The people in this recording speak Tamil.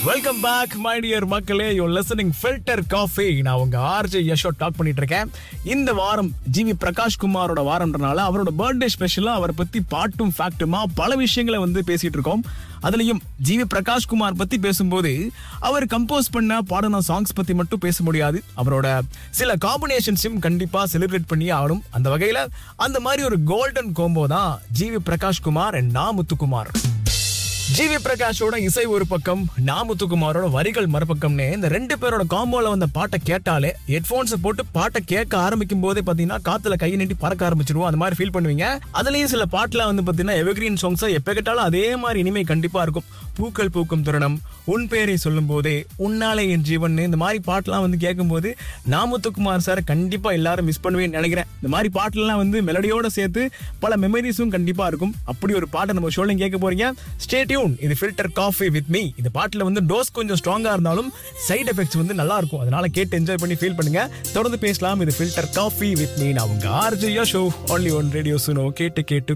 வெல்கம் பேக் மை டியர் மக்களே யூ லிசனிங் ஃபில்டர் காஃபி நான் உங்க ஆர்ஜே யஷோ டாக் பண்ணிட்டு இருக்கேன் இந்த வாரம் ஜிவி பிரகாஷ் குமாரோட வாரம்ன்றனால அவரோட பர்த்டே ஸ்பெஷலா அவரை பத்தி பாட்டும் ஃபேக்ட்டுமா பல விஷயங்களை வந்து பேசிட்டு இருக்கோம் அதுலயும் ஜிவி பிரகாஷ் குமார் பத்தி பேசும்போது அவர் கம்போஸ் பண்ண பாடின சாங்ஸ் பத்தி மட்டும் பேச முடியாது அவரோட சில காம்பினேஷன்ஸையும் கண்டிப்பா செலிப்ரேட் பண்ணி ஆகணும் அந்த வகையில அந்த மாதிரி ஒரு கோல்டன் கோம்போ தான் G V Prakash Kumar and Na Muthukumar GV பிரகாஷோட இசை ஒரு பக்கம் நாமுத்துக்குமாரோட வரிகள் மறுபக்கம்னு இந்த ரெண்டு பேரோட காம்போல வந்த பாட்டை கேட்டாலே ஹெட்போன்ஸை போட்டு பாட்டை கேட்க ஆரம்பிக்கும் போதே பாத்தீங்கன்னா காத்துல கையை நீட்டி பறக்க ஆரம்பிச்சிருவோம் அந்த மாதிரி ஃபீல் பண்ணுவீங்க அதுலயும் சில பாட்டுல வந்து பாத்தீங்கன்னா எவர்கிரீன் சாங்ஸ் எப்ப கேட்டாலும் அதே மாதிரி இனிமே கண்டிப்பா இருக்கும் பூக்கள் பூக்கும் தருணம் உன் பேரை சொல்லும் போதே உன்னாலே என் ஜீவன் இந்த மாதிரி பாட்டுலாம் வந்து கேட்கும்போது நாமுத்துக்குமார் சார் கண்டிப்பா எல்லாரும் மிஸ் பண்ணுவேன்னு நினைக்கிறேன் இந்த மாதிரி பாட்டுலாம் வந்து மெலடியோட சேர்த்து பல மெமரிஸும் கண்டிப்பா இருக்கும் அப்படி ஒரு பாட்டை நம்ம ஷோலையும் கேட்க போறீங்க ஸ்டே டியூன் இது ஃபில்டர் காஃபி வித் மீ இந்த பாட்டுல வந்து டோஸ் கொஞ்சம் ஸ்ட்ராங்கா இருந்தாலும் சைடு எஃபெக்ட்ஸ் வந்து நல்லா இருக்கும் அதனால கேட்டு என்ஜாய் பண்ணி ஃபீல் பண்ணுங்க தொடர்ந்து பேசலாம் இது ஃபில்டர் காஃபி வித் மீ நான் உங்க ஆர்ஜியா show only on radio Suno கேட்டு கேட்டு